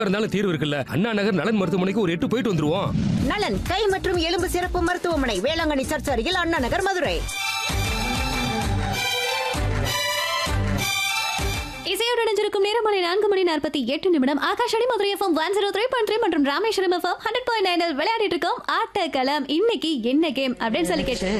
இருந்தாலும் தீர்வு இருக்குல்ல அண்ணா நகர் நலன் மருத்துவமனைக்கு ஒரு எட்டு போயிட்டு வந்துருவோம் நலன் கை மற்றும் எலும்பு சிறப்பு மருத்துவமனை வேளாங்கண்ணி சர்ச் அருகில் அண்ணா நகர் மதுரை இசையோடு இணைஞ்சிருக்கும் நேரம் மணி நான்கு மணி நாற்பத்தி எட்டு நிமிடம் Akashvani Madurai FM one zero three point three மற்றும் ராமேஸ்வரம் எஃப்எம் ஹண்ட்ரட் பாயிண்ட் நைனில் விளையாடிட்டு இருக்கோம் ஆட்டக்களம் இன்னைக்கு என்ன கேம் அப்படின்னு சொல்லி கேட்டு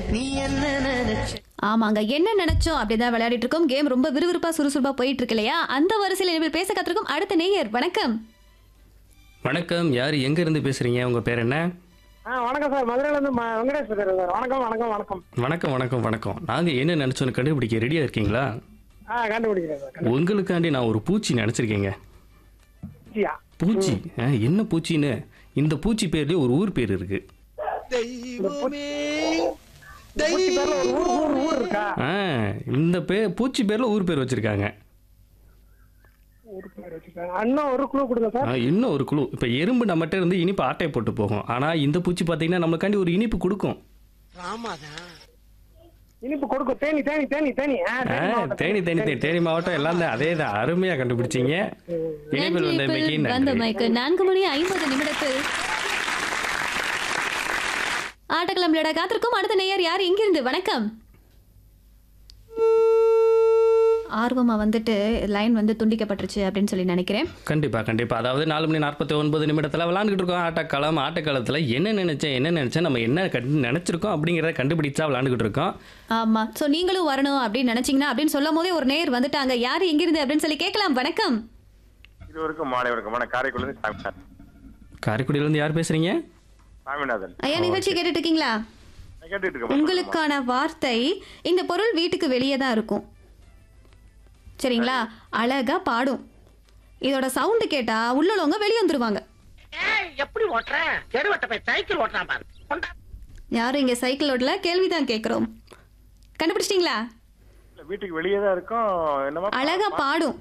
ஆமாங்க என்ன நினைச்சோம் அப்படிதான் விளையாடிட்டு இருக்கோம் கேம் ரொம்ப விறுவிறுப்பா சுறுசுறுப்பா போயிட்டு இருக்கு இல்லையா அந்த வரிசையில் இனிமேல் பேச கத்திருக்கும் அடுத்த நேயர் வணக்கம் வணக்கம் யார் எங்க இருந்து பேசுறீங்க உங்க பேர் என்ன ஆ வணக்கம் சார் மதுரையில இருந்து ம- வெங்கடேஷ் பேசுறேன் சார் வணக்கம் வணக்கம் வணக்கம் வணக்கம் வணக்கம் வணக்கம் நாங்க என்ன நினைச்சோன்னு கண்டுபிடிக்க ரெடியா இருக்கீங்களா ஆ கண்டுபிடிக்கிறேன் சார் கண்டு- உங்களுக்காண்டி நான் ஒரு பூச்சி நினைச்சிருக்கேங்க ஜியா. பூச்சி ஆ, என்ன பூச்சின்னு இந்த பூச்சி பேர்லயே ஒரு ஊர் பேர் இருக்கு இந்த பூச்சி பேர்ல ஒரு ஊர் ஊர் ஊர் இருக்கா ஆ, இந்த பேர் பூச்சி பேர்ல ஊர் பேர் வச்சிருக்காங்க ஊர் பேர் வச்சுருக்காங்க இன்னும் ஒரு குழு கொடுங்க சார் ஆ, இன்னும் ஒரு குழு இப்ப எறும்பு நம்மகிட்ட இருந்து இனிப்பு ஆட்டை போட்டு போகும் ஆனா இந்த பூச்சி பாத்தீங்கன்னா நம்மளுக்காண்டி ஒரு இனிப்பு கொடுக்கும் இனிப்பு கொடுக்கும் தேனி தேனி தேனி தேனி ஆ, ஆ, தேனி மாவட்டம். தேனி தேனி தேனி தேனி மாவட்டம் எல்லாம் தான் அதே தான் அருமையா கண்டுபிடிச்சீங்க இனிப்பில் வந்த நன்றி மிக்கி இப்ப வந்த நன்றி மைக்கு நான்கு மணி ஐம்பது நிமிடத்தில் ஆட்டக்களம் விளையாட காத்திருக்கும் அடுத்த நேயர் யார் எங்கிருந்து வணக்கம் ஆர்வமா வந்துட்டு லைன் வந்து துண்டிக்கப்பட்டுருச்சு அப்படின்னு சொல்லி நினைக்கிறேன் கண்டிப்பா கண்டிப்பா அதாவது நாலு மணி நாற்பத்தி ஒன்பது நிமிடத்துல விளாண்டுக்கிட்டு இருக்கோம் ஆட்டக்காலம் ஆட்டக்காலத்துல என்ன நினைச்சேன் என்ன நினைச்சேன் நம்ம என்ன கண்டு நினைச்சிருக்கோம் அப்படிங்கிறத கண்டுபிடிச்சா விளாண்டுக்கிட்டு இருக்கோம் ஆமா சோ நீங்களும் வரணும் அப்படின்னு நினைச்சீங்கன்னா அப்படின்னு சொல்லும் போதே ஒரு நேயர் வந்துட்டாங்க யார் எங்கிருந்து அப்படின்னு சொல்லி கேட்கலாம் வணக்கம் இருவருக்கும் மாலை வணக்கம் நான் காரைக்குடிலிருந்து சாமிநாதன் காரைக்குடியில இருந்து யார் பேசுறீங்க சாமிநாதன் ஐயா நிகழ்ச்சி கேட்டுட்டு இருக்கீங்களா நான் கேட்டுட்டு இருக்கேன் உங்களுக்கான வார்த்தை இந்த பொருள் வீட்டுக்கு வெளியே தான் இருக்கும் சரிங்களா அழகா பாடும் இதோட சவுண்டு கேட்டா உள்ளவங்க வெளியே வந்துருவாங்க எப்படி ஓட்டுறேன் தெருவட்ட போய் சைக்கிள் ஓட்டுறான் பாரு கொண்டா. யாரும் இங்க சைக்கிள் ஓட்டல கேள்விதான் கேக்குறோம் கண்டுபிடிச்சிட்டீங்களா இல்ல, வீட்டுக்கு வெளியே தான் இருக்கும் என்னமா அழகா பாடும்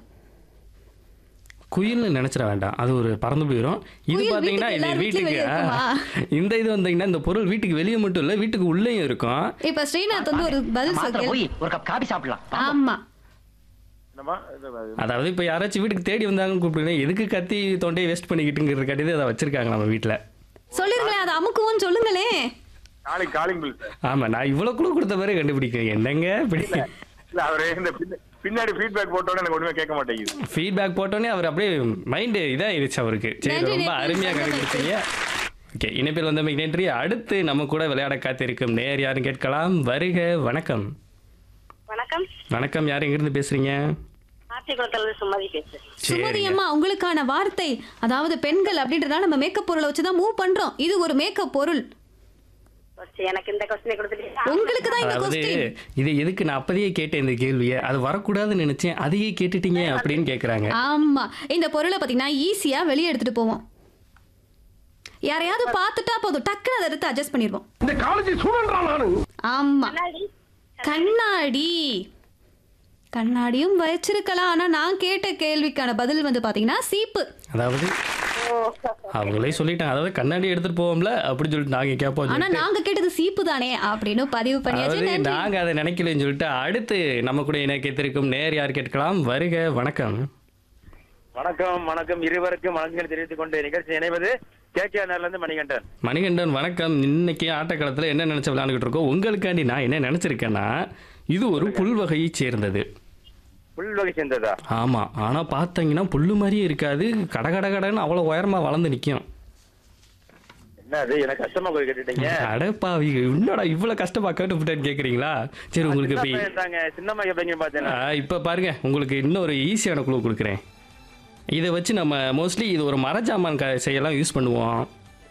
குயில்னு நினைச்சிட வேண்டாம் அது ஒரு பறந்து போயிடும் இது குயில் பாத்தீங்கன்னா வீட்டுக்கு இது எல்லார் வீட்டுக்கு வீட்லயும் வெளிய ஆ, இந்த இது வந்தீங்கன்னா இந்த பொருள் வீட்டுக்கு வெளியே மட்டும் இல்ல வீட்டுக்கு உள்ளேயும் இருக்கும் இப்ப ஸ்ரீநாத் வந்து ஒரு பதில் மாத்திரை சொல் போய் ஒரு கப் காபி சாப்பிடலாம் ஆமா என்னமா இது, அது, அதாவது இப்ப யாராச்சும் வீட்டுக்கு தேடி வந்தாங்கன்னு கூப்பிடுங்க எதுக்கு கத்தி தொண்டையை வேஸ்ட் பண்ணிக்கிட்டுங்கிற கட்டியது அதை வச்சிருக்காங்க நம்ம வீட்டுல சொல்லிருங்களேன் அதை அமுக்குவோன்னு சொல்லுங்களேன் காலிங் காலிங் பில் சார் ஆமா நான் இவ்வளவு குழு கொடுத்த பிறகு கண்டுபிடிக்க என்னங்க இப்படி இல்ல அவரு இந்த பின்ன- பின்னாடி ஃபீட்பேக் போட்டோன்னு எனக்கு ஒண்ணுமே கேட்க மாட்டேங்குது ஃபீட்பேக் போட்டோன்னே அவர் அப்படியே மைண்டு இதாயிருச்சு அவருக்கு சரி நன்றி, ரொம்ப நன்றி. அருமையா கண்டுபிடிச்சீங்க ஓகே இணைப்பில் வந்தமைக்கு நன்றி அடுத்து நம்ம கூட விளையாட காத்திருக்கும் நேர் யாரும் கேட்கலாம் வருக வணக்கம் வணக்கம் வணக்கம் யார் எங்கிருந்து பேசுறீங்க ஆத்திக்குளத்துல சுமதி பேசுறேன் சுமதி சரிங்க அம்மா உங்களுக்கான வார்த்தை அதாவது பெண்கள் அப்படின்றதால நம்ம மேக்கப் பொருளை வச்சுதான் மூவ் பண்றோம் இது ஒரு மேக்கப் பொருள் சரி, எனக்கு இந்த கொஸ்டினை கொடுத்துட்டீங்க உங்களுக்கு தான் இந்த அதாவது கொஸ்டின் இது எதுக்கு நான் அப்பதையே கேட்டேன் இந்த கேள்வியை அது வரக்கூடாதுன்னு நினைச்சேன் அதையே கேட்டுட்டீங்க அப்படின்னு கேக்குறாங்க ஆமா இந்த பொருளை பாத்தீங்கன்னா ஈஸியா வெளியே எடுத்துட்டு போவோம் யாரையாவது பார்த்துட்டா போதும் டக்குன்னு அதை எடுத்து அட்ஜஸ்ட் பண்ணிடுவோம் இந்த காலேஜ் ஸ்டூடெண்டா நானு ஆமா கண்ணாடி கண்ணாடியும் வச்சிருக்கலாம் ஆனா நான் கேட்ட கேள்விக்கான பதில் வந்து பாத்தீங்கன்னா சீப்பு அதாவது அவங்களே சொல்லிட்டாங்க அதாவது கண்ணாடி எடுத்துட்டு போவோம்ல அப்படின்னு சொல்லிட்டு நாங்க கேட்போம் ஆனா நாங்க கேட்டது சீப்பு தானே அப்படின்னு பதிவு பண்ணியாச்சு அதாவது நன்றி நாங்க அதை நினைக்கலன்னு சொல்லிட்டு அடுத்து நம்ம கூட இணைக்கத்திருக்கும் நேர் யார் கேட்கலாம் வருக வணக்கம் வணக்கம் வணக்கம் இருவருக்கும் வணக்கங்கள் தெரிவித்துக் கொண்டு நிகழ்ச்சி இணைவது கே கே இருந்து மணிகண்டன் மணிகண்டன் வணக்கம் இன்னைக்கு ஆட்டக்களத்துல என்ன நினைச்சு விளையாண்டுகிட்டு இருக்கோம் உங்களுக்காண்டி நான் என்ன நினைச்சிருக்கேன்னா இது ஒரு புல் வகையை சேர்ந்தது புல் வகை சேர்ந்ததா ஆமா ஆனா பார்த்தீங்கன்னா புல்லு மாதிரியே இருக்காது கட கட கடன்னு அவ்வளவு உயரமா வளர்ந்து நிக்கும் என்ன அது எனக்கு கஷ்டமா போய் கேட்டுட்டீங்க அடப்பாவி என்னடா இவ்வளவு கஷ்டமா கேட்டுவிட்டேன்னு கேக்குறீங்களா சரி உங்களுக்கு சின்ன இப்ப பையன் தாங்க சின்னம்மா கேப்பீங்க பாத்தீங்கன்னா ஆ, இப்ப பாருங்க உங்களுக்கு இன்னொரு ஈஸியான குழு கொடுக்குறேன் இதை வச்சு நம்ம மோஸ்ட்லி இது ஒரு மரஜாமான் க செய்யலாம் யூஸ் பண்ணுவோம்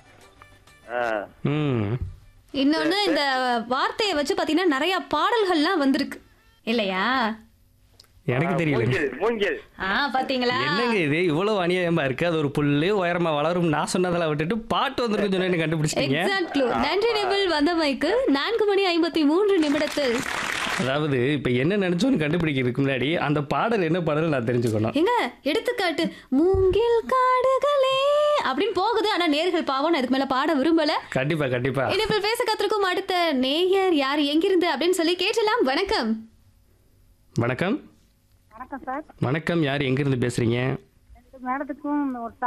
ஆ. ம் இன்னொன்னு இந்த வார்த்தையை வச்சு பாத்தீங்கன்னா நிறைய பாடல்கள்லாம் வந்திருக்கு இல்லையா எனக்கு தெரியல மூங்கில் மூங்கில் ஆ பாத்தீங்களா என்னங்க இது இவ்வளவு அநியாயமா இருக்கு அது ஒரு புல்லு உயரமா வளரும் நான் சொன்னதெல்லாம் விட்டுட்டு பாட்டு வந்திருக்கு சொன்னேன்னு கண்டுபிடிச்சிட்டீங்க எக்ஸாக்ட் க்ளூ நன்றி நிபிள் வந்தமைக்கு நான்கு மணி ஐம்பத்தி மூன்று நிமிடத்தில் அதாவது இப்ப என்ன நினைச்சோன்னு கண்டுபிடிக்கிறதுக்கு முன்னாடி அந்த பாடல் என்ன பாடல் நான் தெரிஞ்சுக்கணும் எங்க எடுத்துக்காட்டு மூங்கில் காடுகளே அப்படின்னு போகுது ஆனா நேர்கள் பாவம் நான் இதுக்கு மேல பாட விரும்பல கண்டிப்பா கண்டிப்பா இனிப்பில் பேச கத்திருக்கும் அடுத்த நேயர் யார் எங்கிருந்து அப்படின்னு சொல்லி கேட்டலாம் வணக்கம் வணக்கம் வணக்கம் சார் வணக்கம் யார் எங்கிருந்து பேசுறீங்க மேடத்துக்கும் ஒரு